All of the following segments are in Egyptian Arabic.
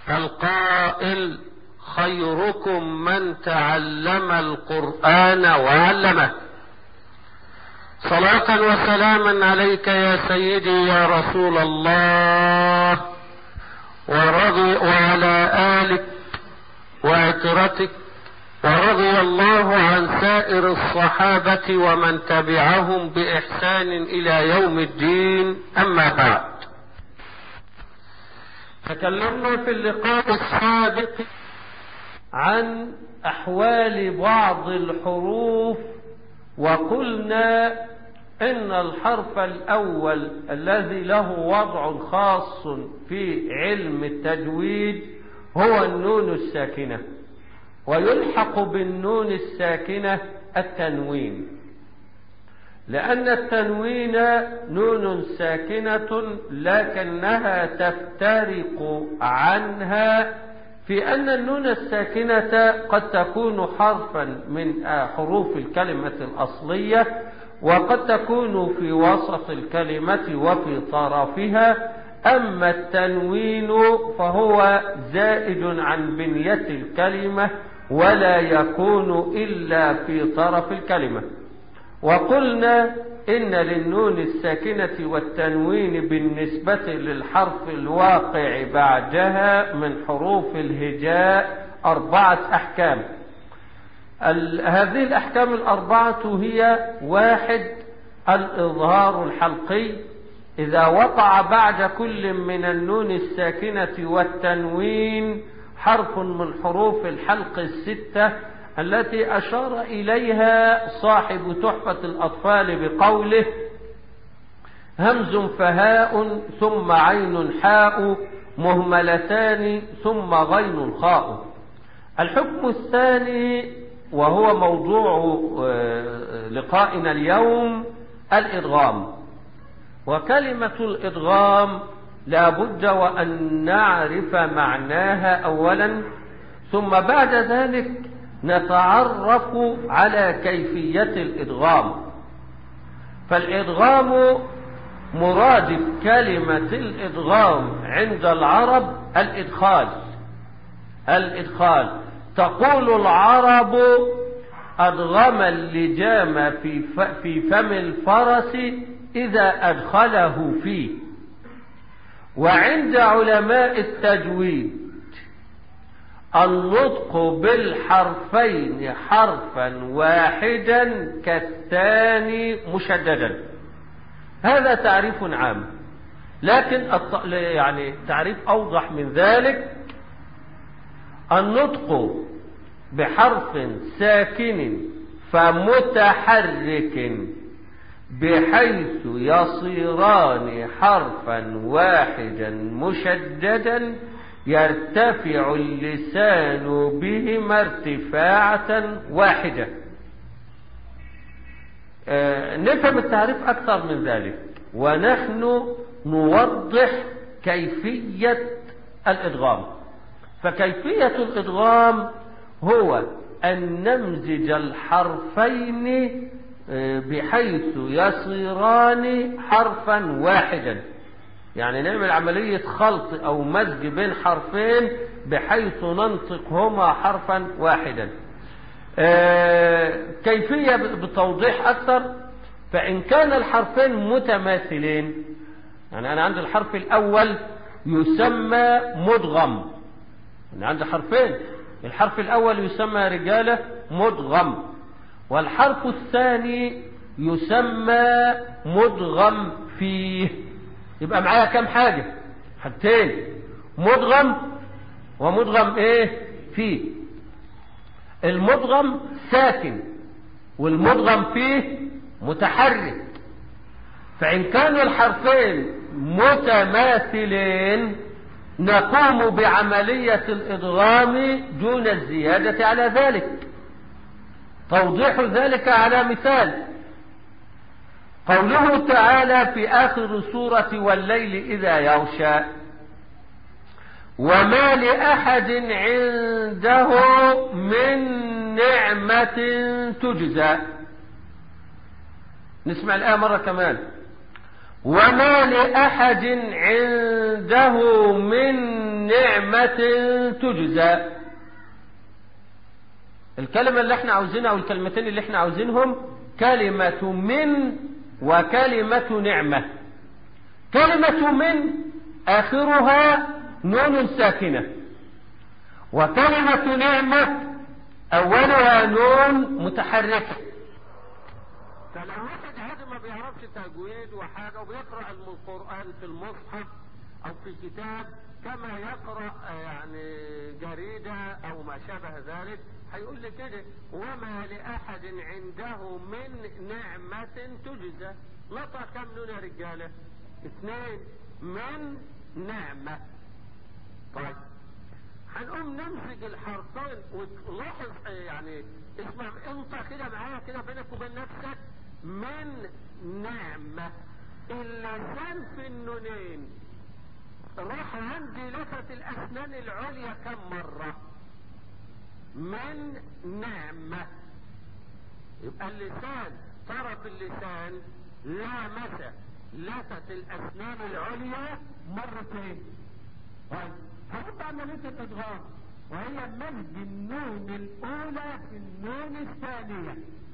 القائل خيركم من تعلم القرآن وعلمه صلاة وسلاما عليك يا سيدي يا رسول الله ورضي وعلى آلك وعترتك ورضي الله عن سائر الصحابة ومن تبعهم بإحسان إلى يوم الدين أما بعد تكلمنا في اللقاء السابق عن أحوال بعض الحروف وقلنا إن الحرف الأول الذي له وضع خاص في علم التجويد هو النون الساكنة ويلحق بالنون الساكنة التنوين لأن التنوين نون ساكنة لكنها تفترق عنها في أن النون الساكنة قد تكون حرفا من حروف الكلمة الأصلية وقد تكون في وسط الكلمة وفي طرفها أما التنوين فهو زائد عن بنية الكلمة ولا يكون إلا في طرف الكلمة وقلنا إن للنون الساكنة والتنوين بالنسبة للحرف الواقع بعدها من حروف الهجاء أربعة أحكام هذه الأحكام الأربعة هي واحد الإظهار الحلقي إذا وقع بعد كل من النون الساكنة والتنوين حرف من حروف الحلق الستة التي أشار إليها صاحب تحفة الأطفال بقوله همز فهاء ثم عين حاء مهملتان ثم غين خاء الحكم الثاني وهو موضوع لقائنا اليوم الإدغام وكلمة الإدغام لا بد وأن نعرف معناها أولا ثم بعد ذلك نتعرف على كيفية الإدغام فالإدغام مرادف كلمة الإدغام عند العرب الإدخال الإدخال تقول العرب أدغم اللجام في في فم الفرس إذا أدخله فيه وعند علماء التجويد النطق بالحرفين حرفا واحدا كالثاني مشددا هذا تعريف عام لكن يعني تعريف أوضح من ذلك النطق بحرف ساكن فمتحرك بحيث يصيران حرفا واحدا مشددا يرتفع اللسان بهما ارتفاعة واحدة آه نفهم التعريف أكثر من ذلك ونحن نوضح كيفية الإدغام فكيفية الإدغام هو أن نمزج الحرفين بحيث يصيران حرفا واحدا يعني نعمل عملية خلط أو مزج بين حرفين بحيث ننطقهما حرفا واحدا كيفية بتوضيح أكثر فإن كان الحرفين متماثلين يعني أنا عندي الحرف الأول يسمى مدغم أنا عندي حرفين الحرف الأول يسمى رجالة مدغم والحرف الثاني يسمى مدغم فيه يبقى معايا كم حاجة حاجتين مدغم ومدغم ايه فيه المدغم ساكن والمدغم فيه متحرك فإن كان الحرفين متماثلين نقوم بعملية الإدغام دون الزيادة على ذلك توضيح ذلك على مثال قوله تعالى في آخر سورة والليل إذا يغشى وما لأحد عنده من نعمة تجزى نسمع الآية مرة كمان وما لأحد عنده من نعمة تجزى الكلمة اللي احنا عاوزينها او الكلمتين اللي احنا عاوزينهم كلمة من وكلمة نعمة كلمة من آخرها نون ساكنة وكلمة نعمة أولها نون متحركة فلو واحد هذا ما بيعرفش تجويد وحاجة وبيقرأ القرآن في المصحف أو في كتاب كما يقرأ يعني جريدة أو ما شابه ذلك هيقول لي كده وما لأحد عنده من نعمة تجزى نطق كم نون يا رجالة اثنين من نعمة طيب هنقوم نمسك الحرفين وتلاحظ يعني اسمع انت كده معايا كده بينك وبين نفسك من نعمة اللسان في النونين راح عندي لفت الاسنان العليا كم مرة من نعمة يبقى اللسان طرف اللسان لامس لفت الاسنان العليا مرتين طيب هنبقى عملية الادغام وهي مزج النون الاولى في النون الثانية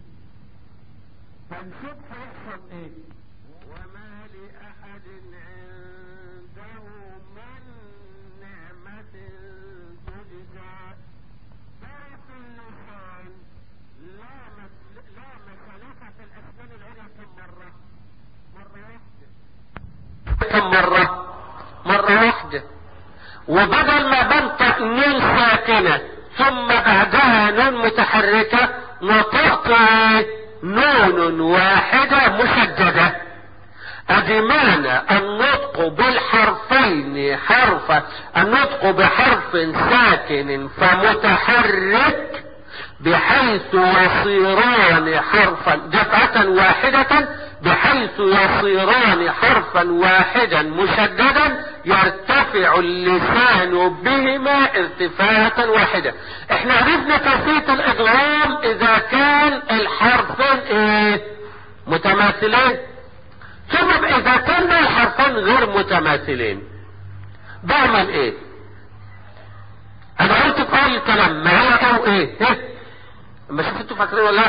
فنشوف هيحصل ايه وما لاحد عنده من نعمة تجزى طرف اللسان لا لا مسالكة في الاسنان العليا كم مرة مرة واحدة كم مرة مرة واحدة وبدل ما بنطق نون ساكنة ثم بعدها نون متحركة نطقت نون واحدة مشددة ادي معنى النطق بالحرفين حرف النطق بحرف ساكن فمتحرك بحيث يصيران حرفا دفعة واحدة بحيث يصيران حرفا واحدا مشددا يرتفع اللسان بهما ارتفاعة واحدة احنا عرفنا كيفية الادغام اذا كان الحرفين ايه متماثلين ثم اذا كان الحرفين غير متماثلين بعمل ايه انا قلت في اول الكلام معايا او ايه ايه ما شوف انتوا فاكرين ولا لا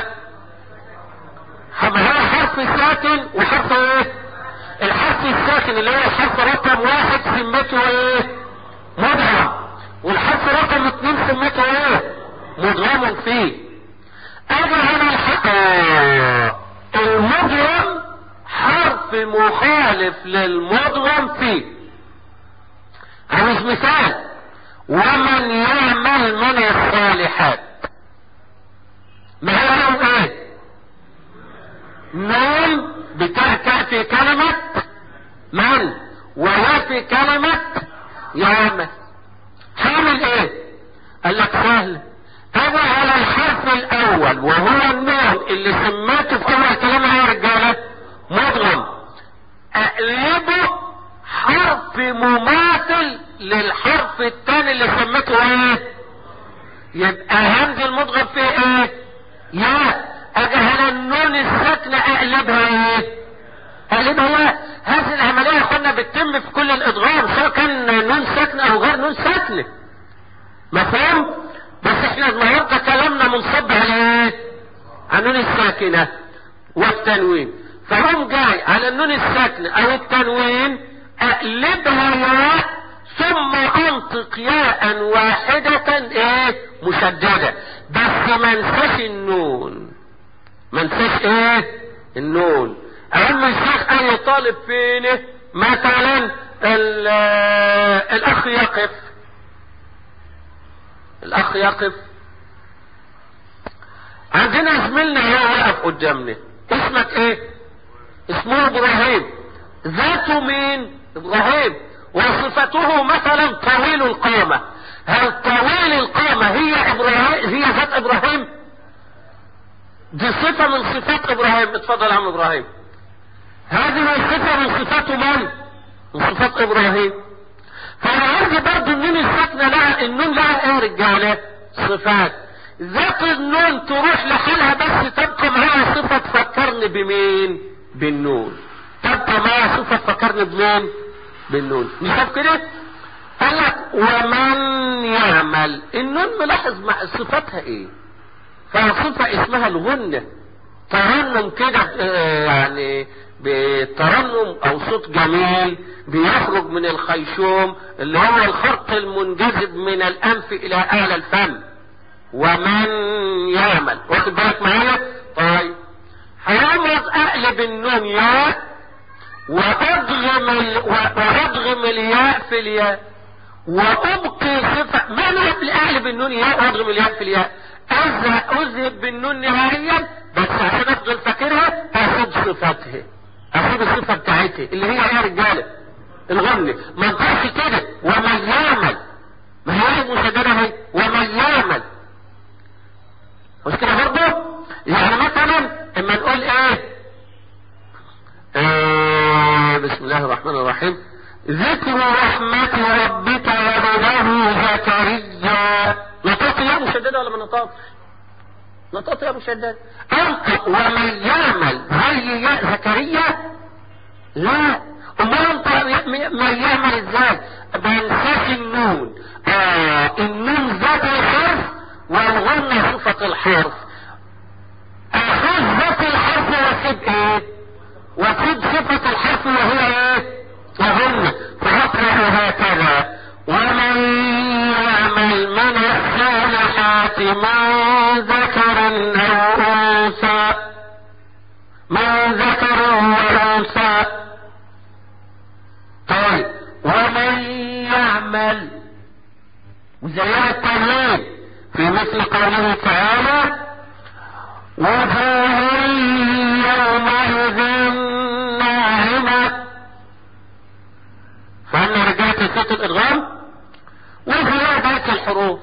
ما هو حرف ساكن وحرف ايه الحرف الساكن اللي هو الحرف رقم واحد سمته ايه مدغم والحرف رقم اتنين سمته ايه مدغم فيه اجي هنا الحق المدغم حرف مخالف للمدغم فيه عاوز مثال ومن يعمل من الصالحات ما هو ايه نون بتأتي كلمة من ويأتي كلمة يعمل تعمل ايه قال لك سهل تابع على الحرف الاول وهو النون اللي سميته في اول كلامها يا رجاله مدغم اقلبه حرف مماثل للحرف الثاني اللي سميته ايه يبقى همز المدغم فيه ايه يا اجهل النون الساكنة اقلبها ايه اقلبها هذه العملية يا اخوانا بتتم في كل الادغام سواء كان نون ساكنة او غير نون ساكنة مفهوم بس احنا النهاردة كلامنا منصب على ايه على النون الساكنة والتنوين فهم جاي على النون الساكنة او التنوين اقلبها ياء ثم انطق ياء واحدة ايه مشددة بس ما انساش النون ما انساش ايه النون اهم الشيخ قال لطالب فينه مثلا الاخ يقف الاخ يقف عندنا زميلنا هو واقف قدامنا اسمك ايه اسمه ابراهيم ذاته مين ابراهيم وصفته مثلا طويل القامة هل طويل القامة هي ابراهيم هي ذات ابراهيم دي صفة من صفات ابراهيم اتفضل يا عم ابراهيم هذه صفة من صفات من من صفات ابراهيم فانا عندي برضه النون الساكنة لها النون لها ايه رجالة صفات ذات النون تروح لحالها بس تبقى معاها صفة تفكرني بمين بالنون تبقى طالما معايا صفة فكرني بمين بالنون نشوف كده قال لك ومن يعمل النون ملاحظ مع صفتها ايه فصفة اسمها الغنة ترنم كده آه، يعني بترنم او صوت جميل بيخرج من الخيشوم اللي هو الخرق المنجذب من الانف الى اعلى الفم ومن يعمل واخد بالك معايا طيب هيمرض اقلب النون ياء وادغم ال... وادغم الياء في الياء وابقي صفة معنى اقلب النون ياء وادغم الياء في الياء أذهب اذهب بالنون نهائيا بس عشان افضل فاكرها اخد صفاتها اخد الصفة بتاعتها اللي هي يا رجالة الغنة ما نقولش كده ومن يعمل ما هي المشددة اهي ومن يعمل مش كده برضه يعني مثلا اما نقول ايه آه بسم الله الرحمن الرحيم ذكر رحمة ربك وبنه زكريا نطاط يا مشددة ولا ما نطاط نطاط يا مشددة انطق ومن يعمل زي يا زكريا لا امال انت من يعمل ازاي بنساش النون آه النون ذات الحرف والغنة صفة الحرف اخذ ذات الحرف واسيب ايه واسيب صفة الحرف وهي ايه وغنة فاقرأ هكذا ومن يعمل من الصالحات من ذكر او انثى من ذكر وانثى طيب ومن يعمل وزيها التمرين في مثل قوله تعالى وجوه يومئذ ناعمة فأنا رجعت لصوت الإدغام وفي بقية الحروف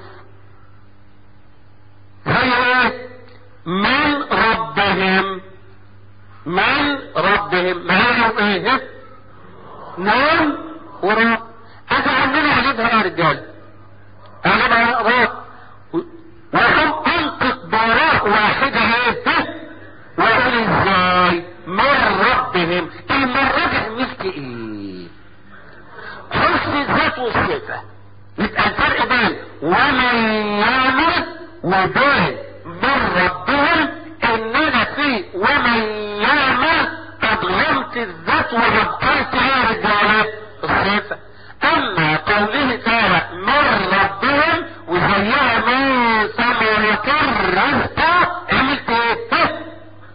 زي ايه من ربهم من ربهم معاهم ايه نون وراء اجي عندنا اجيبها يا رجال اجيبها راء وهم انطق براء واحدة ايه واقول ازاي من ربهم من ربهم مثل ايه حسن الذات والصفة يبقى الفرق بين ومن يعمل وبين من ربهم اننا في ومن يعمل اضغمت الذات وابقيت يا رجاله الصفة اما قوله تعالى من ربهم وزيها من ثمرة الرزق عملت ايه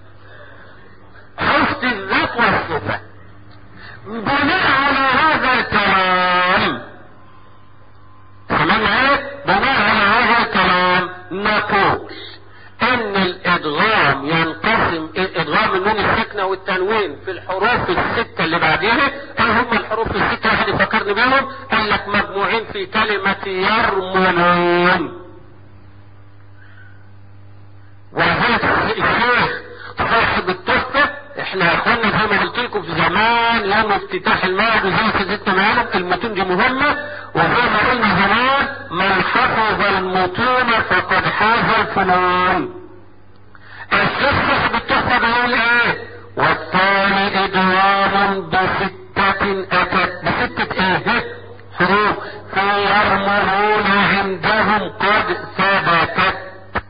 حسن الذات والصفة بناء على هذا الكلام تمام ايه بناء على هذا الكلام نقول ان الادغام ينقسم ادغام النون الساكنه والتنوين في الحروف السته اللي بعدها ايه هم الحروف السته واحد فكرني بيهم قال لك مجموعين في كلمه يرملون وذلك الشيخ صاحب التحفه احنا يا اخوانا زي ما قلت لكم في زمان يوم افتتاح المعهد وزي سيدتنا معانا المتون دي مهمه وزي ما قلنا زمان من حفظ المتون فقد حاز الفنون الشيخ صاحب التحفه بيقول ايه والثاني ادغام بستة اتت بستة ايه حروف في يرملون عندهم قد ثبتت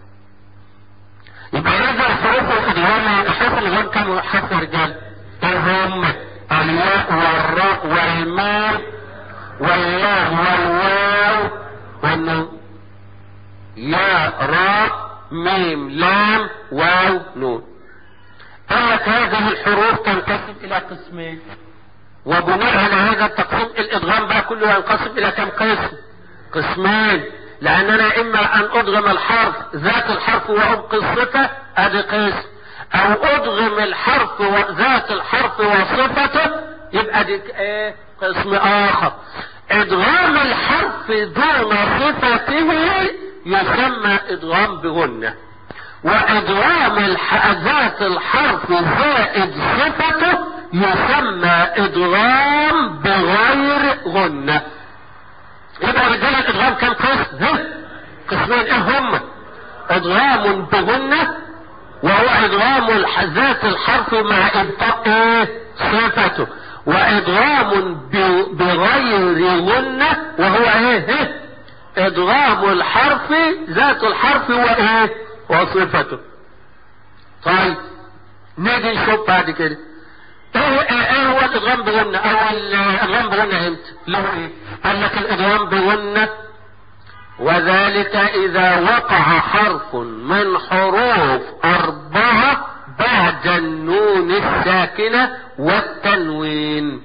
يبقى نرجع حروف الادغام حروف الادغام كانوا حرف رجال ايه هم الياء والراء والماء واللام والواو والنون يا راء ميم لام واو نون قال لك هذه الحروف تنقسم الى قسمين وبناء على هذا التقسيم الادغام بقى كله ينقسم الى كم قسم قسمين لان انا اما ان ادغم الحرف ذات الحرف وابقي الصفة ادي قسم او ادغم الحرف وذات الحرف وصفته يبقى دي ايه قسم اخر ادغام الحرف دون صفته يسمى ادغام بغنة وادغام الح... ذات الحرف زائد صفته يسمى ادغام بغير غنة يبقى رجال الادغام كم قسم ها قسمين ايه هم ادغام بغنة وهو ادغام ذات الحرف مع ابقاء صفته وادغام بغير غنة وهو ايه ادغام الحرف ذات الحرف وايه وصفته طيب نيجي نشوف بعد كده ايه ايه هو الادغام بغنة او الادغام بغنة امتى له ايه قال لك الادغام بغنة وذلك اذا وقع حرف من حروف اربعة بعد النون الساكنة والتنوين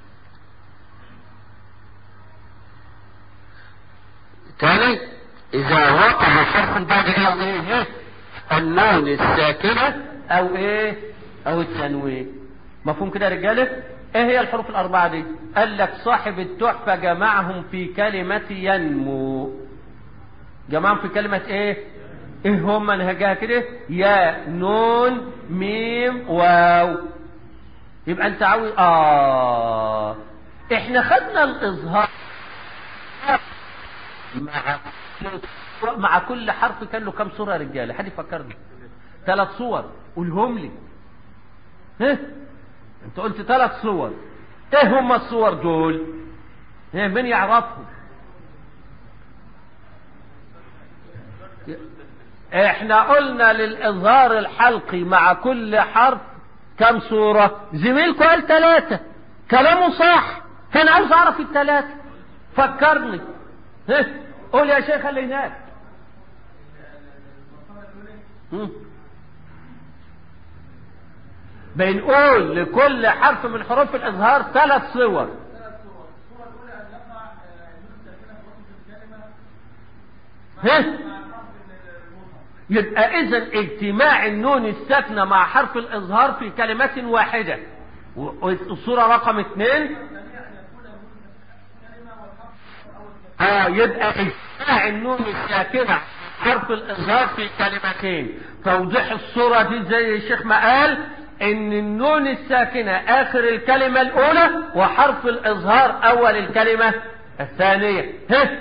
تاني اذا وقع حرف بعد ايه النون الساكنة او ايه او التنوين مفهوم كده يا رجاله ايه هي الحروف الاربعه دي قال لك صاحب التحفه جمعهم في كلمه ينمو جمعهم في كلمه ايه ايه هم منهجها كده يا نون ميم واو يبقى انت عاوز اه احنا خدنا الاظهار مع مع كل حرف كان له كام صوره يا رجاله حد يفكرني ثلاث صور قولهم لي ها انت قلت ثلاث صور ايه هم الصور دول ها مين يعرفهم احنا قلنا للاظهار الحلقي مع كل حرف كم صورة زميلكم قال ثلاثة كلامه صح كان عاوز اعرف الثلاثة فكرني ها قول يا شيخ اللي هناك بنقول لكل حرف من حروف الإظهار ثلاث صور ها؟ يبقى إذا اجتماع النون الساكنة مع حرف الإظهار في كلمة واحدة والصورة رقم اثنين اه يبقى اجتماع النون الساكنة حرف الإظهار في كلمتين توضيح الصورة دي زي الشيخ ما قال ان النون الساكنة اخر الكلمة الاولى وحرف الاظهار اول الكلمة الثانية ها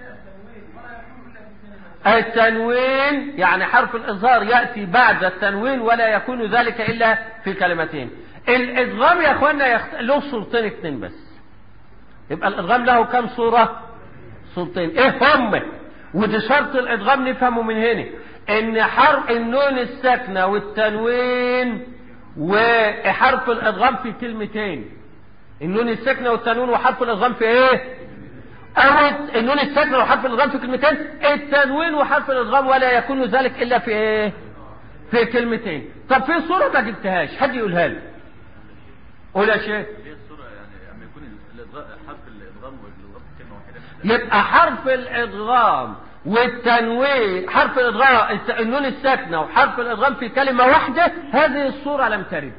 التنوين يعني حرف الاظهار يأتي بعد التنوين ولا يكون ذلك الا في كلمتين الادغام يا اخوانا يخت... له صورتين اتنين بس يبقى الادغام له كم صورة صورتين ايه هم ودي شرط الادغام نفهمه من هنا ان حرف النون الساكنة والتنوين وحرف الادغام في كلمتين النون الساكنه والتنوين وحرف الادغام في ايه او النون الساكنه وحرف الادغام في كلمتين التنوين وحرف الادغام ولا يكون ذلك الا في ايه في كلمتين طب في صوره ما جبتهاش حد يقولها لي قول يا شيخ هي الصورة يعني لما يكون الإدغام حرف الإدغام والإدغام في كلمة واحدة يبقى حرف الادغام والتنوين حرف الادغام النون الساكنه وحرف الادغام في كلمه واحده هذه الصوره لم ترد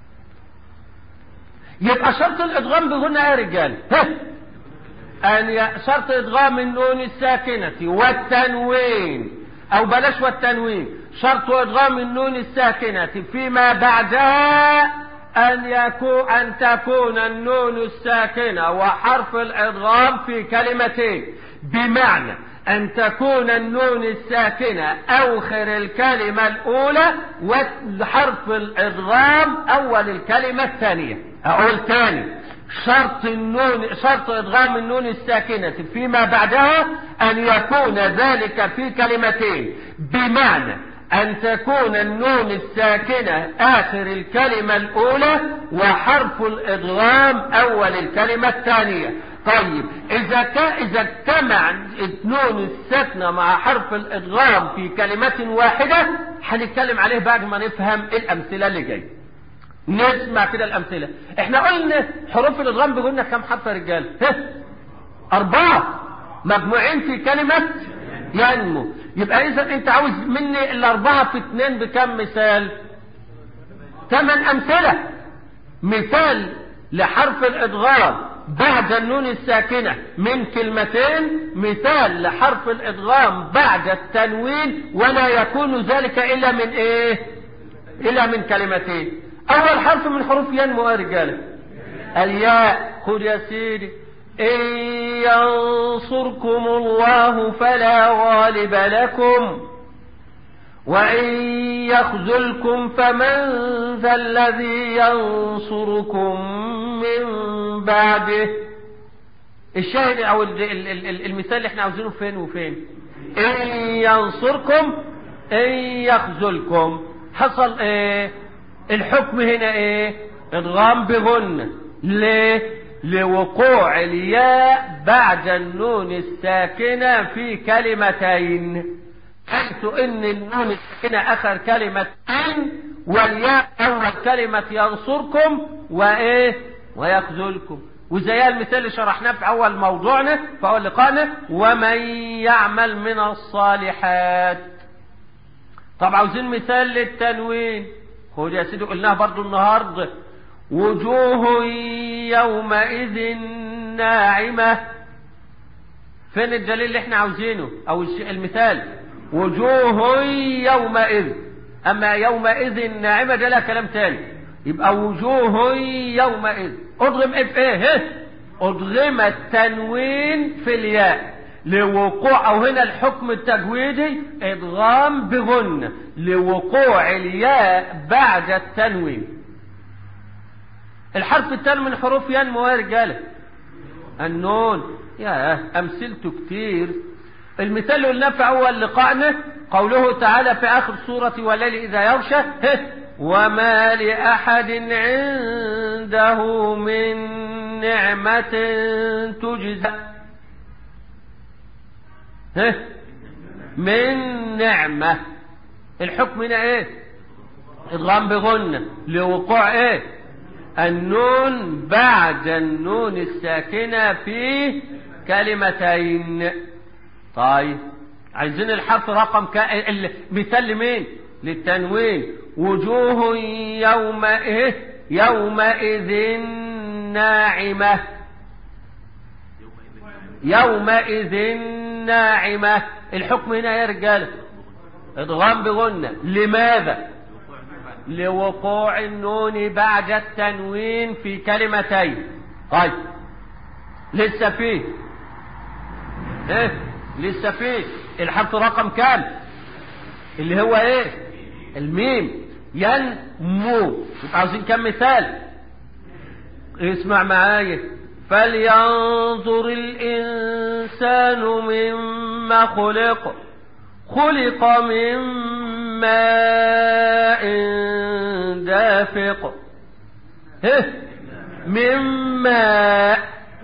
يبقى شرط الادغام بهن يا رجال ها ان ي... شرط ادغام النون الساكنه والتنوين او بلاش والتنوين شرط ادغام النون الساكنه فيما بعدها ان يكون ان تكون النون الساكنه وحرف الادغام في كلمتين بمعنى أن تكون النون الساكنة أوخر الكلمة الأولى وحرف الإدغام أول الكلمة الثانية أقول تاني شرط النون شرط إدغام النون الساكنة فيما بعدها أن يكون ذلك في كلمتين بمعنى أن تكون النون الساكنة آخر الكلمة الأولى وحرف الإدغام أول الكلمة الثانية طيب إذا كان إذا اجتمع النون الساكنة مع حرف الإدغام في كلمة واحدة هنتكلم عليه بعد ما نفهم الأمثلة اللي جاية. نسمع كده الأمثلة. إحنا قلنا حروف الإدغام بيقولنا كم حرف يا رجال؟ ها؟ أربعة مجموعين في كلمة ينمو. يبقى إذا أنت عاوز مني الأربعة في اثنين بكم مثال؟ ثمان أمثلة. مثال لحرف الإدغام بعد النون الساكنة من كلمتين مثال لحرف الإدغام بعد التنوين ولا يكون ذلك إلا من إيه إلا من كلمتين أول حرف من حروف ينمو يا رجالة الياء خذ يا سيدي إن ينصركم الله فلا غالب لكم وإن يخذلكم فمن ذا الذي ينصركم من بعده الشاهد أو ال- ال- ال- المثال اللي احنا عاوزينه فين وفين إن ينصركم إن يخذلكم حصل إيه الحكم هنا إيه إدغام بغنة ليه لوقوع الياء بعد النون الساكنة في كلمتين حيث ان النون الساكنة اخر كلمة ان والياء اول كلمة ينصركم وايه ويخذلكم وزي المثال اللي شرحناه في اول موضوعنا في اول لقائنا ومن يعمل من الصالحات طب عاوزين مثال للتنوين خد يا سيدي قلناها برضو النهارده وجوه يومئذ ناعمة فين الدليل اللي احنا عاوزينه او الش- المثال وجوه يومئذ اما يومئذ ناعمة ده لا كلام تاني يبقى وجوه يومئذ اضغم ايه في ايه ها؟ اضغم التنوين في الياء لوقوع او هنا الحكم التجويدي ادغام بغن لوقوع الياء بعد التنوين الحرف الثاني من حروف ينمو يا رجاله النون يا امثلته كتير المثال اللي قلناه في اول لقائنا قوله تعالى في اخر سوره والليل اذا يغشى هه، وما لاحد عنده من نعمه تجزى هه، من نعمه الحكم هنا ايه ادغام بغنة لوقوع ايه النون بعد النون الساكنة في كلمتين طيب عايزين الحرف رقم كا... المثال لمين للتنوين وجوه يومئذ يومئذ ناعمة يومئذ ناعمة الحكم هنا يا رجالة ادغام بغنة لماذا لوقوع النون بعد التنوين في كلمتين طيب لسه فيه ايه لسه فيه الحرف رقم كام اللي هو ايه الميم ينمو يبقى عاوزين كم مثال اسمع معايا فلينظر الإنسان مما خلق خلق من ماء دافق هه من ماء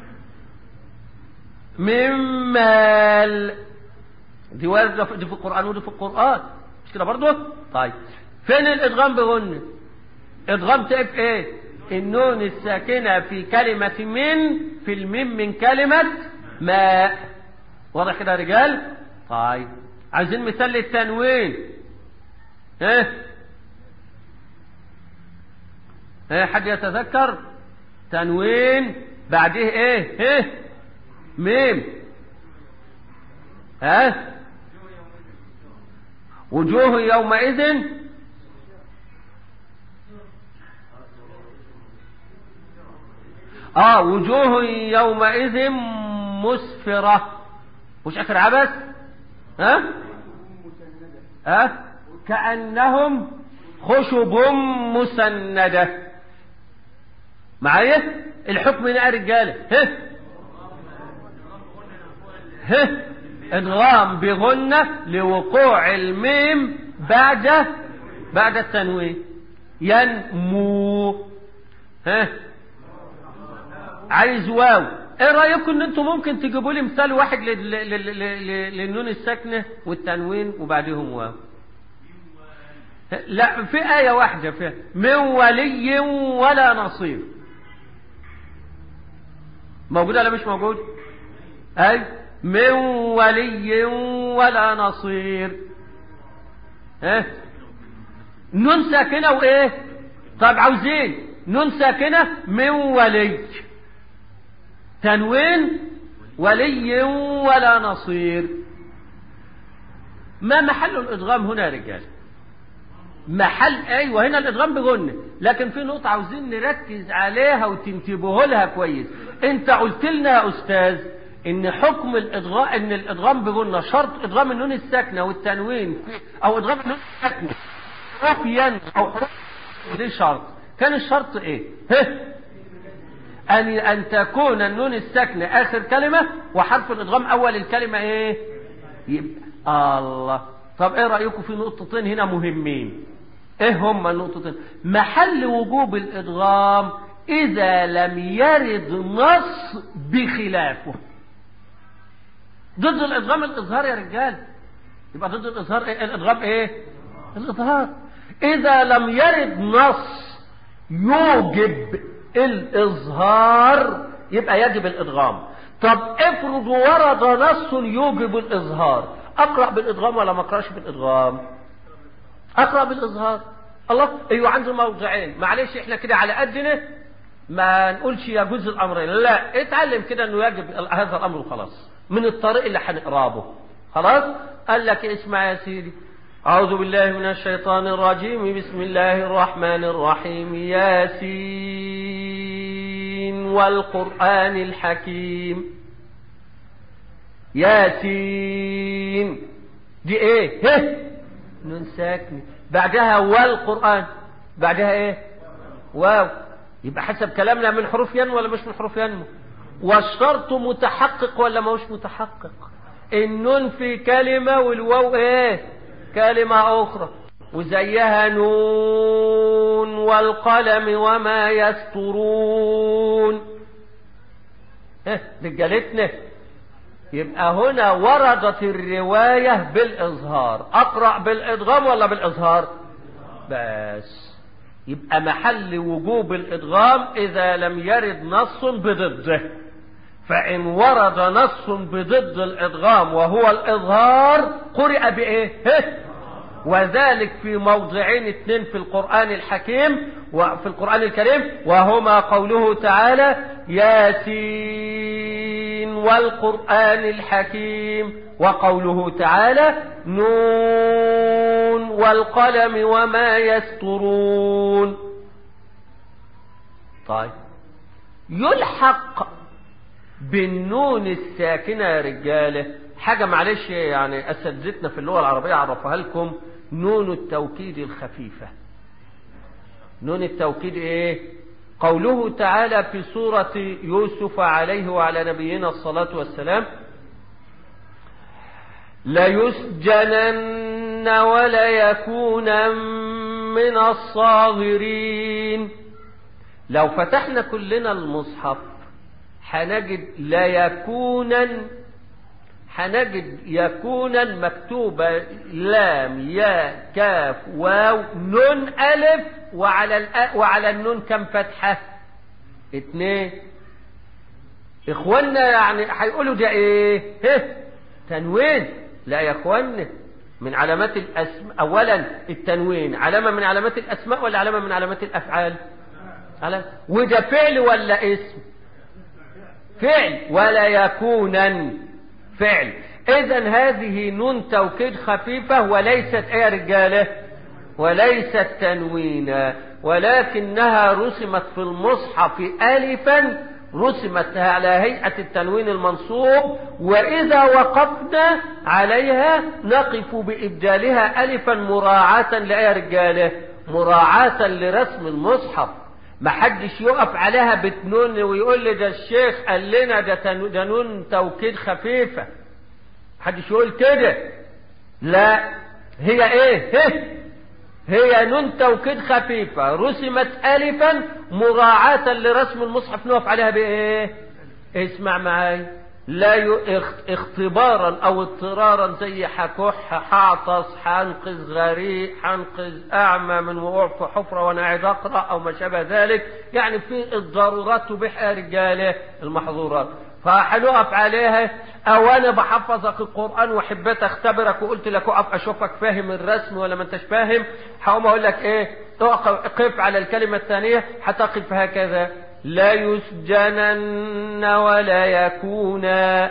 من مال دي واردة دي في القرآن ودي في القرآن مش كده برضه طيب فين الإدغام بغنة إدغام تبقى إيه النون الساكنة في كلمة من في الميم من كلمة ماء واضح كده يا رجال طيب عايزين مثال للتنوين ايه ايه حد يتذكر تنوين بعده ايه ايه ميم ها وجوه يومئذ اه وجوه يومئذ مسفرة مش اخر عبث ها ها كأنهم خشب مسندة معايا الحكم هنا يا رجالة ها ها ادغام بغنة لوقوع الميم بعد بعد التنوين ينمو ها عايز واو ايه رايكم ان انتم ممكن تجيبوا لي مثال واحد لل- لل- لل- للنون الساكنه والتنوين وبعدهم واو لا في آية واحدة فيها من ولي ولا نصير موجودة ولا مش موجود أي من ولي ولا نصير ها نون ساكنة وإيه طب عاوزين نون ساكنة من ولي تنوين ولي ولا نصير ما محل الإدغام هنا يا رجال محل ايوه هنا الادغام بغنة لكن في نقطة عاوزين نركز عليها وتنتبهوا لها كويس انت قلت لنا يا استاذ ان حكم الادغام ان الادغام بقولنا شرط ادغام النون الساكنه والتنوين في او ادغام النون الساكنه حروف ين او حروف دي شرط كان الشرط ايه ها ان ان تكون النون الساكنه اخر كلمه وحرف الادغام اول الكلمه ايه يبقى الله طب ايه رايكم في نقطتين هنا مهمين ايه هما النقطتين محل وجوب الادغام اذا لم يرد نص بخلافه ضد الادغام الاظهار يا رجال يبقى ضد الاظهار إيه؟ الادغام ايه الاظهار اذا لم يرد نص يوجب الاظهار يبقى يجب الادغام طب افرض ورد نص يوجب الاظهار اقرا بالادغام ولا ما اقراش بالادغام اقرا بالاظهار الله ايوه عنده موضعين معلش احنا كده على قدنا ما نقولش يجوز الامرين لا اتعلم كده انه يجب هذا الامر وخلاص من الطريق اللي هنقرابه خلاص قال لك اسمع يا سيدي أعوذ بالله من الشيطان الرجيم بسم الله الرحمن الرحيم ياسين والقرآن الحكيم ياسين دي ايه هه نون ساكنة بعدها والقرآن بعدها ايه واو يبقى حسب كلامنا من حروف ينمو ولا مش من حروف ينمو والشرط متحقق ولا ما هوش متحقق النون في كلمة والواو ايه كلمة أخرى وزيها نون والقلم وما يسترون اه رجالتنا يبقى هنا وردت الرواية بالإظهار أقرأ بالإدغام ولا بالإظهار بس يبقى محل وجوب الإدغام إذا لم يرد نص بضده فإن ورد نص بضد الإدغام وهو الإظهار قرئ بإيه؟ وذلك في موضعين اثنين في القرآن الحكيم وفي القرآن الكريم وهما قوله تعالى ياسين والقرآن الحكيم وقوله تعالى نون والقلم وما يسترون طيب يلحق بالنون الساكنة يا رجالة حاجة معلش يعني أساتذتنا في اللغة العربية عرفها لكم نون التوكيد الخفيفة نون التوكيد ايه قوله تعالى في سورة يوسف عليه وعلى نبينا الصلاة والسلام ليسجنن وليكونا من الصاغرين لو فتحنا كلنا المصحف هنجد لا يكونا هنجد يكونا مكتوبة لام يا كاف واو نون ألف وعلى الأ... وعلى النون كم فتحة؟ اتنين إخوانا يعني هيقولوا ده إيه؟ هه تنوين لا يا إخوانا من علامات الأسماء أولا التنوين علامة من علامات الأسماء ولا علامة من علامات الأفعال؟ علامة وده فعل ولا اسم؟ فعل ولا يكونا فعل اذا هذه نون توكيد خفيفة وليست ايه يا رجالة وليست تنوينا ولكنها رسمت في المصحف الفا رسمت على هيئة التنوين المنصوب وإذا وقفنا عليها نقف بإبدالها ألفا مراعاة لأي رجالة مراعاة لرسم المصحف ما حدش يقف عليها بتنون ويقول لي ده الشيخ قال لنا ده, تنو ده نون توكيد خفيفة محدش يقول كده لا هي ايه هي, هي نون توكيد خفيفة رسمت ألفا مراعاة لرسم المصحف نقف عليها بايه اسمع معاي لا ي... اختبارا او اضطرارا زي حكح حعطس حنقذ غريق حنقذ اعمى من وقوع في حفرة وانا قاعد اقرا او ما شابه ذلك يعني في الضرورات تبيح يا رجاله المحظورات فهنقف عليها او انا بحفظك القران وحبيت اختبرك وقلت لك اقف اشوفك فاهم الرسم ولا ما انتش فاهم هقوم اقول لك ايه اقف على الكلمه الثانيه هتقف هكذا لا يسجنن ولا يكونا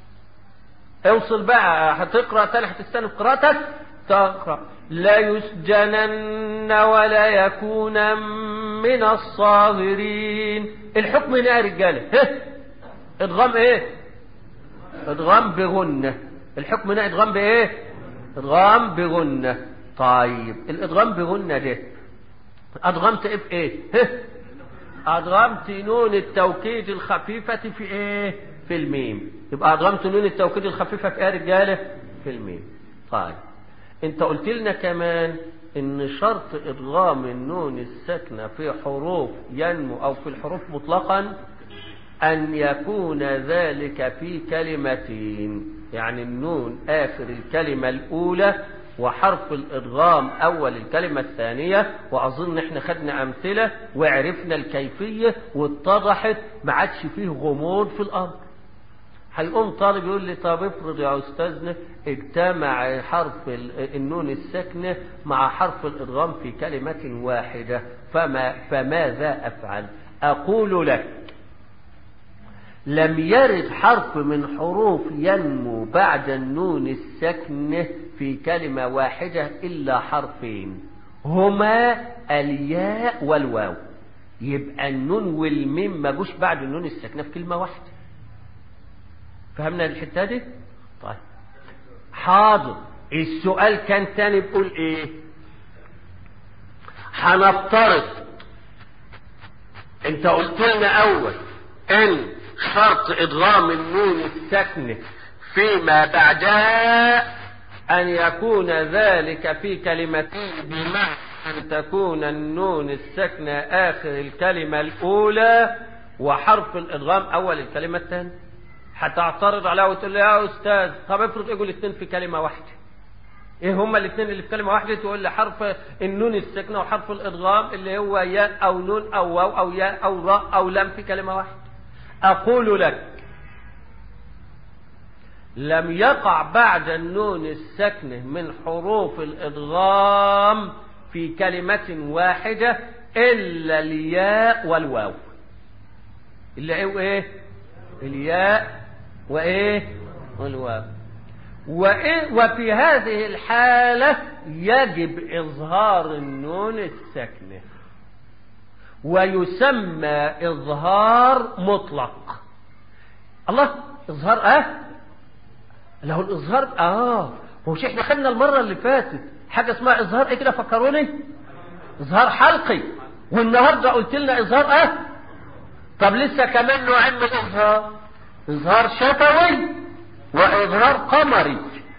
اوصل بقى هتقرا تاني هتستنى في قراءتك تقرا لا يسجنن ولا يكونا من الصاغرين الحكم هنا يا رجاله ادغام ايه ادغام بغنة الحكم هنا ادغام بايه ادغام بغنة طيب الادغام بغنة ده ادغمت ايه في ايه هه. ادغمت نون التوكيد الخفيفة في ايه في الميم يبقى ادغمت نون التوكيد الخفيفة في ايه يا رجالة في الميم طيب انت قلت لنا كمان ان شرط ادغام النون الساكنة في حروف ينمو او في الحروف مطلقا ان يكون ذلك في كلمتين يعني النون اخر الكلمة الاولى وحرف الادغام اول الكلمة الثانية واظن احنا خدنا امثلة وعرفنا الكيفية واتضحت ما عادش فيه غموض في الامر هيقوم طالب يقول لي طب افرض يا استاذنا اجتمع حرف ال- النون الساكنه مع حرف الادغام في كلمه واحده فما فماذا افعل؟ اقول لك لم يرد حرف من حروف ينمو بعد النون الساكنه في كلمه واحده الا حرفين هما الياء والواو يبقى النون والميم ما جوش بعد النون الساكنه في كلمه واحده فهمنا الحته دي طيب حاضر السؤال كان تاني بيقول ايه هنفترض انت قلت لنا اول ان شرط ادغام النون الساكنه فيما بعدها ان يكون ذلك في كلمتين بمعنى ان تكون النون الساكنه اخر الكلمه الاولى وحرف الادغام اول الكلمه الثانيه هتعترض عليها وتقول لي يا استاذ طب افرض اجوا الاثنين في كلمه واحده ايه هما الاثنين اللي في كلمه واحده تقول لي حرف النون الساكنه وحرف الادغام اللي هو ياء او نون او واو او ياء او راء او لام في كلمه واحده اقول لك لم يقع بعد النون الساكنه من حروف الادغام في كلمه واحده الا الياء والواو اللي ايه وايه الياء وايه والواو وإيه وفي هذه الحالة يجب إظهار النون الساكنة ويسمى إظهار مطلق الله إظهار أه له الإظهار آه هو مش إحنا خدنا المرة اللي فاتت حاجة اسمها إظهار إيه كده فكروني إظهار حلقي والنهاردة قلت لنا إظهار أه طب لسه كمان نوعين من الإظهار إظهار شفوي وإظهار قمري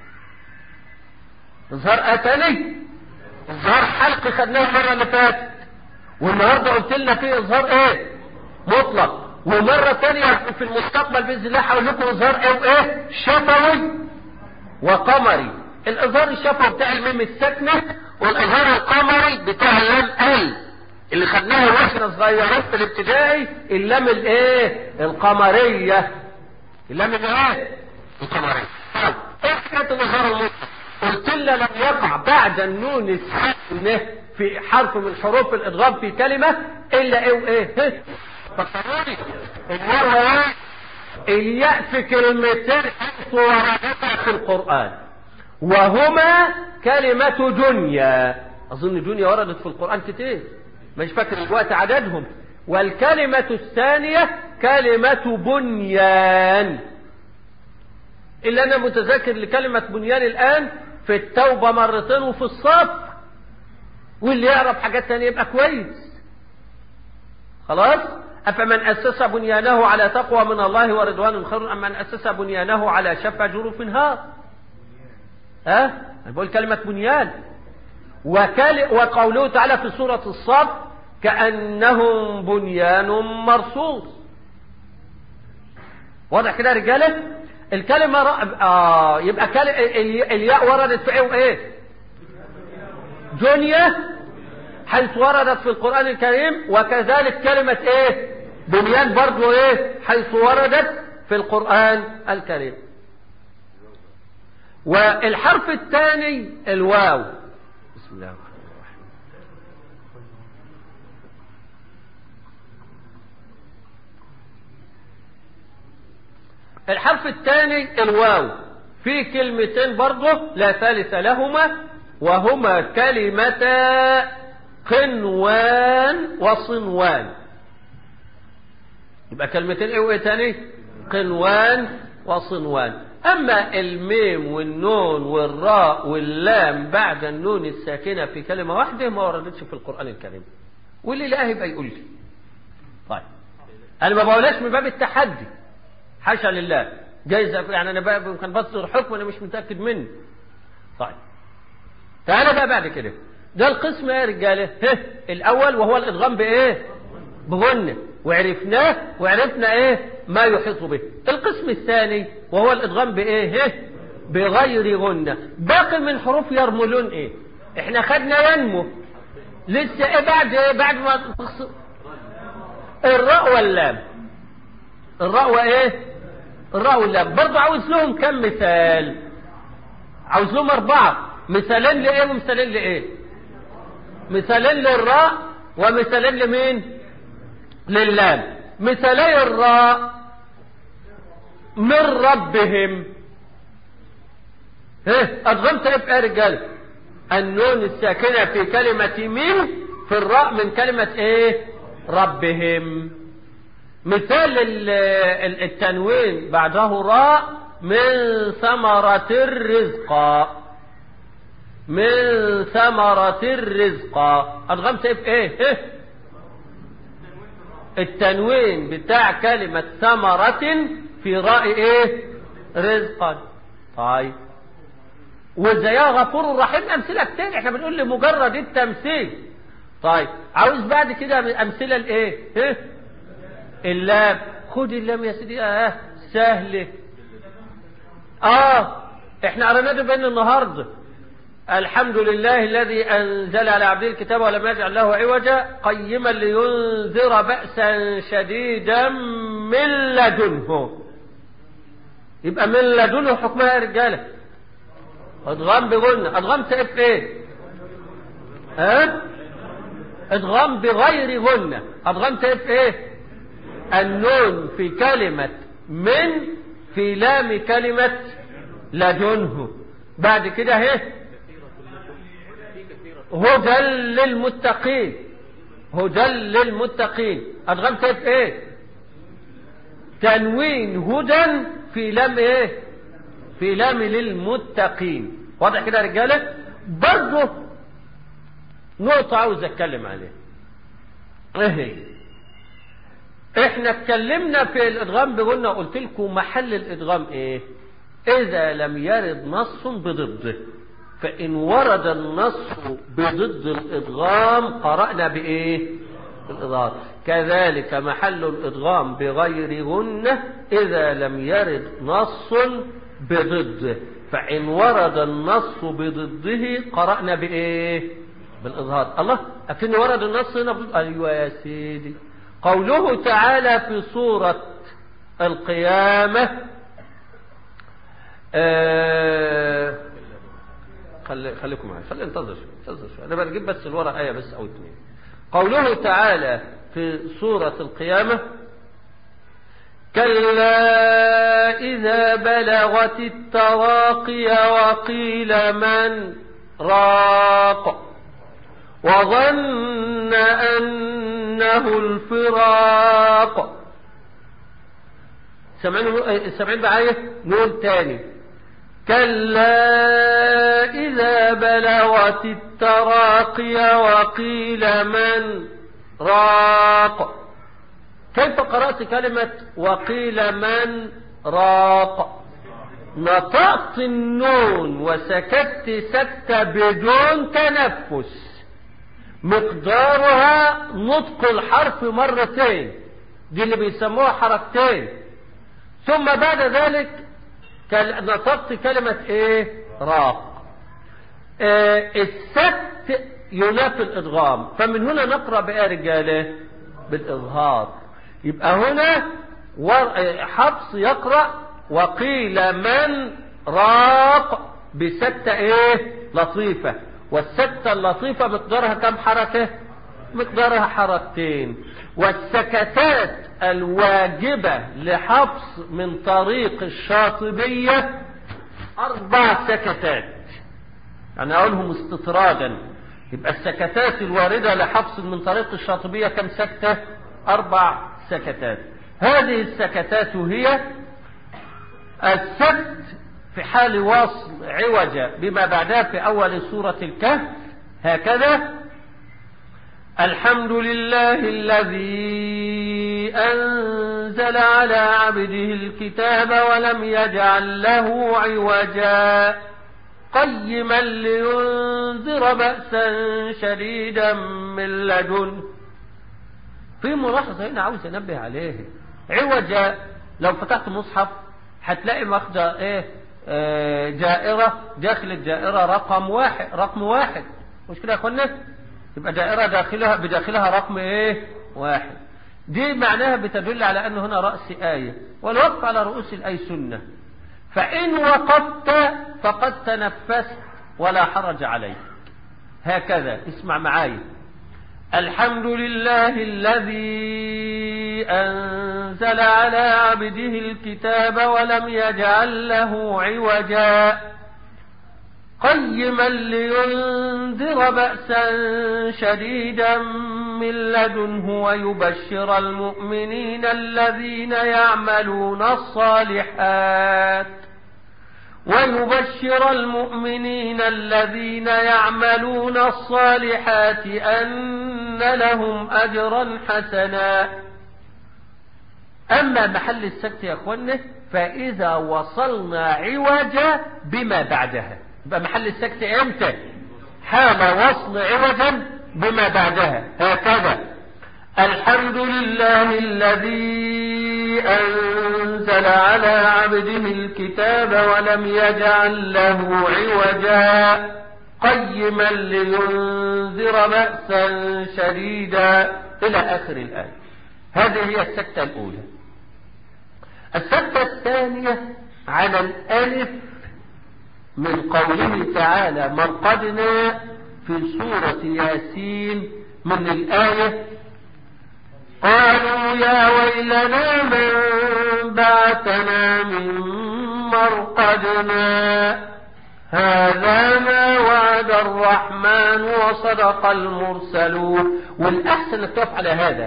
إظهار أتلي إظهار حلقي خدناه المرة اللي فاتت والنهاردة قلت لنا في إظهار إيه مطلق ومرة تانية في المستقبل بإذن الله هقول لكم إظهار إيه وإيه شفوي وقمري الإظهار الشفوي بتاع الميم الساكنة والإظهار القمري بتاع اللام ال اللي خدناها واحنا صغيرين في الابتدائي اللام الايه القمريه اللام الايه القمريه طيب ايه حكايه الاظهار المطلق قلت لنا لم يقع بعد النون الساكنه في حرف من حروف الادغام في كلمه الا ايه وايه فكروني المره ايه الياء في كلمتين حيث وردتا في القران وهما كلمه دنيا اظن دنيا وردت في القران كتير مش فاكر الوقت عددهم والكلمة الثانية كلمة بنيان إلا أنا متذكر لكلمة بنيان الآن في التوبة مرتين وفي الصف واللي يعرف حاجات تانية يبقى كويس خلاص أفمن أسس بنيانه على تقوى من الله ورضوان خير أم من أسس بنيانه على شفا جروف نهار ها أنا بقول كلمة بنيان وكال وقوله تعالى في سورة الصف كأنهم بنيان مرصوص واضح كده يا رجالة الكلمة رأب... آه يبقى كل... الياء وردت في ايه وايه دنيا حيث وردت في القرآن الكريم وكذلك كلمة ايه بنيان برضو ايه حيث وردت في القرآن الكريم والحرف الثاني الواو بسم الله الرحمن الرحيم الحرف الثاني الواو في كلمتين برضه لا ثالث لهما وهما كلمتا قنوان وصنوان يبقى كلمتين ايه وايه تاني قنوان وصنوان أما الميم والنون والراء واللام بعد النون الساكنة في كلمة واحدة ما وردتش في القرآن الكريم واللي لا يبقى يقول لي طيب أنا ما بقولهاش من باب التحدي حاشا لله جايز يعني أنا بقى كان بصدر حكم أنا مش متأكد منه طيب تعالى بقى بعد كده ده القسم يا رجاله ها الاول وهو الادغام بايه بغنة وعرفناه وعرفنا ايه ما يحيط به القسم الثاني وهو الادغام بايه ها بغير غنة باقي من حروف يرملون ايه احنا خدنا ينمو لسه ايه بعد ايه بعد ما تخص- الراء واللام الراء وايه الراء واللام برضه عاوز لهم كم مثال عاوز لهم أربعة مثالين لإيه ومثالين لإيه مثالين للراء ومثالين لمين للام مثالي الراء من ربهم ايه أدغمت ايه في ايه يا رجال النون الساكنة في كلمة من في الراء من كلمة ايه ربهم مثال ال- ال- التنوين بعده راء من ثمرة الرزق من ثمرة الرزق أدغمت إيه في إيه؟ إيه؟ التنوين بتاع كلمة ثمرة في راء إيه؟ رزقا طيب وزيها غفور رحيم أمثلة كتير إحنا بنقول لمجرد التمثيل طيب عاوز بعد كده أمثلة لإيه؟ إيه؟ اللام خد اللام يا سيدي اه سهلة اه احنا قريناه ده بين النهارده الحمد لله الذي انزل على عبده الكتاب ولم يجعل له عوجا قيما لينذر بأسا شديدا من لدنه يبقى من لدنه حكمها يا رجاله ادغام بغنى ادغام سقف ايه ها ادغام بغير غنى ادغام سقف ايه النون في كلمة من في لام كلمة لدنه بعد كده اهي هدى للمتقين هدى للمتقين ادغام كيف ايه تنوين هدى في لام ايه في لام للمتقين واضح كده يا رجاله برضه نقطة عاوز اتكلم عليها ايه هي احنا اتكلمنا في الادغام بقولنا قلت لكم محل الادغام ايه اذا لم يرد نص بضده فان ورد النص بضد الادغام قرأنا بايه بالإظهار كذلك محل الإدغام بغير غنة إذا لم يرد نص بضده فإن ورد النص بضده قرأنا بإيه بالإظهار الله أكن ورد النص هنا بضد أيوة يا سيدي قوله تعالى في سورة القيامة آه خلي خليكم معايا خلي انتظر شوي انتظر شوي انا بجيب بس الورق ايه بس او اتنين قوله تعالى في سورة القيامة كلا إذا بلغت التراقي وقيل من راق وظن أنه الفراق سمعين سمعين معايا نقول تاني كلا إذا بلغت التراقي وقيل من راق كيف قرأت كلمة وقيل من راق نطقت النون وسكت سكتة بدون تنفس مقدارها نطق الحرف مرتين دي اللي بيسموها حركتين ثم بعد ذلك نطقت كلمة ايه راق آه السكت ينافي الادغام فمن هنا نقرأ بقى رجاله بالاظهار يبقى هنا حفص يقرأ وقيل من راق بستة ايه لطيفة والستة اللطيفة مقدارها كم حركة مقدارها حركتين والسكتات الواجبة لحفص من طريق الشاطبية أربع سكتات يعني أقولهم استطرادا يبقى السكتات الواردة لحفص من طريق الشاطبية كم سكتة أربع سكتات هذه السكتات هي السكت في حال وصل عوج بما بعدها في أول سورة الكهف هكذا الحمد لله الذي أنزل على عبده الكتاب ولم يجعل له عوجا قيما لينذر بأسا شديدا من لدنه في ملاحظة هنا عاوز انبه عليه عوجا لو فتحت مصحف هتلاقي مخدة ايه آه جائرة داخل الجائرة رقم واحد رقم واحد مش كده يا اخوانا يبقى دائرة داخلها بداخلها رقم ايه واحد دي معناها بتدل على ان هنا رأس آية والوقف على رؤوس الآية سنة فإن وقفت فقد تنفست ولا حرج عليك هكذا اسمع معايا الحمد لله الذي أنزل على عبده الكتاب ولم يجعل له عوجا قيما لينذر بأسا شديدا من لدنه ويبشر المؤمنين الذين يعملون الصالحات ويبشر المؤمنين الذين يعملون الصالحات أن لهم أجرا حسنا أما محل السكت يا أخوانا فإذا وصلنا عوجا بما بعدها يبقى محل السكت امتى حال وصل عوجا بما بعدها هكذا الحمد لله الذي أنزل على عبده الكتاب ولم يجعل له عوجا قيما لينذر بأسا شديدا إلى آخر الآية هذه هي السكتة الأولى السكتة الثانية على الألف من قوله تعالى مرقدنا في سورة ياسين من الآية قالوا يا ويلنا من بعثنا من مرقدنا هذا ما وعد الرحمن وصدق المرسلون والأحسن أنك تقف على هذا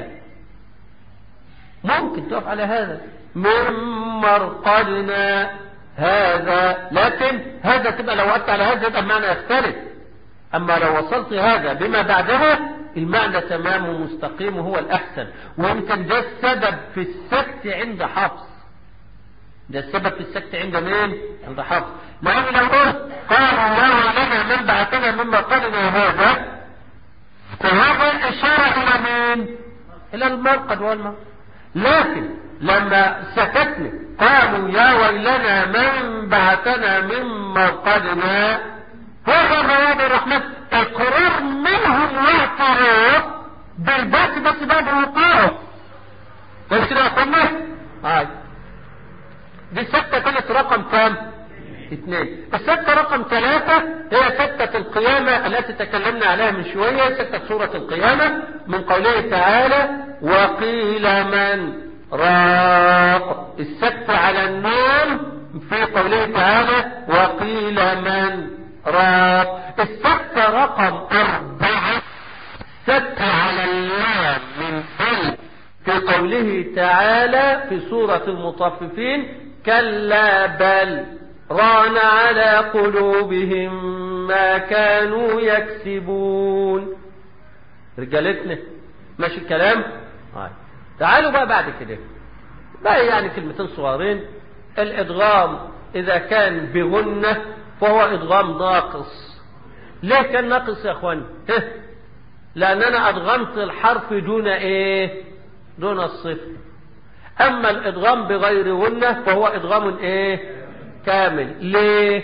ممكن تقف على هذا من مرقدنا هذا لكن هذا تبقى لو وقفت على هذا يبقى المعنى يختلف أما لو وصلت هذا بما بعدها المعنى تمام ومستقيم وهو الأحسن ويمكن ده السبب في السكت عند حفص ده السبب في السكت عند مين؟ عند حفص لأن لو قلت قالوا يا لنا من بعثنا مما قالنا هذا فهذا إشارة إلى مين؟ إلى المرقد والمرقد لكن لما سكتنا قالوا يا ويلنا من بعثنا من مرقدنا هذا مواد الرحمن اقرار منهم واعتراف بالبات بس بعد الوقوع مش كده يا اخوانا؟ هاي دي السكتة كانت رقم كام؟ اثنين السكتة رقم ثلاثة هي سكتة القيامة التي تكلمنا عليها من شوية سكتة سورة القيامة من قوله تعالى وقيل من راق السكتة على النوم في قوله تعالى وقيل من راق السكتة رقم أربعة سكتة على اللام من ال في قوله تعالى في سورة المطففين كلا بل ران على قلوبهم ما كانوا يكسبون رجالتنا ماشي الكلام هاي. تعالوا بقى بعد كده بقى يعني كلمتين صغيرين الادغام اذا كان بغنة فهو ادغام ناقص ليه كان ناقص يا اخوان لان انا ادغمت الحرف دون ايه دون الصفر اما الادغام بغير غنة فهو ادغام ايه كامل ليه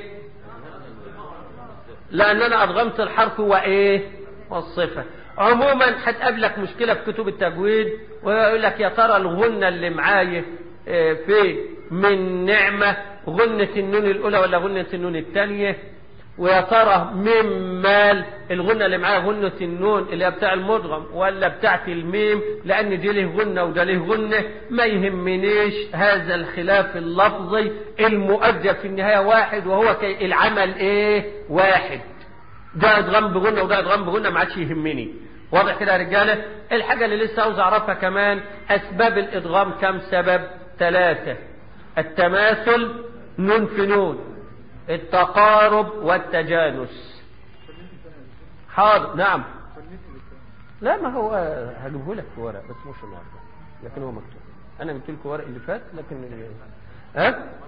لان انا ادغمت الحرف وايه والصفة عموما هتقابلك مشكلة في كتب التجويد ويقول لك يا ترى الغنة اللي معايا في من نعمة غنة النون الأولى ولا غنة النون الثانية ويا ترى من مال الغنة اللي معاها غنة النون اللي هي بتاع المدغم ولا بتاعت الميم لأن دي له غنة وده له غنة ما يهمنيش هذا الخلاف اللفظي المؤجل في النهاية واحد وهو كي العمل ايه واحد ده ادغام بغنة وده ادغام بغنة ما عادش يهمني واضح كده يا رجالة الحاجة اللي لسه عاوز اعرفها كمان اسباب الادغام كم سبب ثلاثة التماثل نون في نون التقارب والتجانس حاضر نعم لا ما هو هجيبه لك في ورق بس مش النهارده لكن هو مكتوب انا جبت لكم ورق اللي فات لكن اللي... ها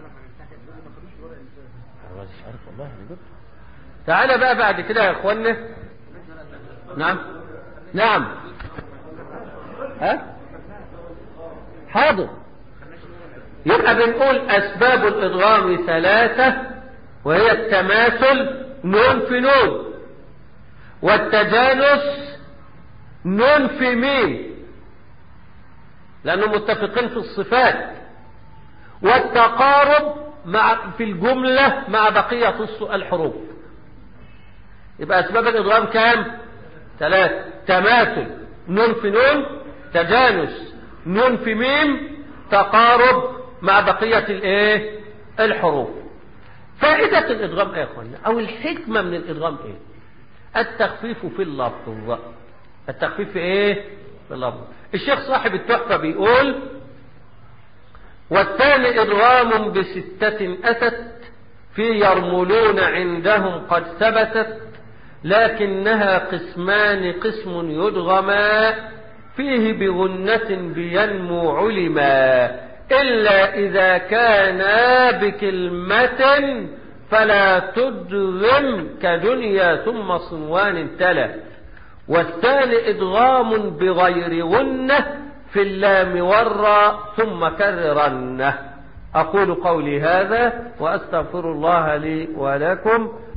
أنا مش عارف والله انا جبته تعالى بقى بعد كده يا اخوانا نعم نعم ها حاضر يبقى بنقول اسباب الادغام ثلاثة وهي التماثل نون في نون والتجانس نون في ميم لانهم متفقين في الصفات والتقارب مع في الجملة مع بقية الحروف يبقى اسباب الادغام كام ثلاثة تماثل نون في نون تجانس نون في ميم تقارب مع بقية الايه الحروف فائدة الادغام ايه يا اخوانا او الحكمة من الادغام ايه التخفيف في اللفظ التخفيف في ايه في اللفظ الشيخ صاحب التحفة بيقول والثاني ادغام بستة اتت في يرملون عندهم قد ثبتت لكنها قسمان قسم يدغما فيه بغنة بينمو علما إلا إذا كان بكلمة فلا تدغم كدنيا ثم صنوان تلا والثاني إدغام بغير غنة في اللام والراء ثم كررنه أقول قولي هذا وأستغفر الله لي ولكم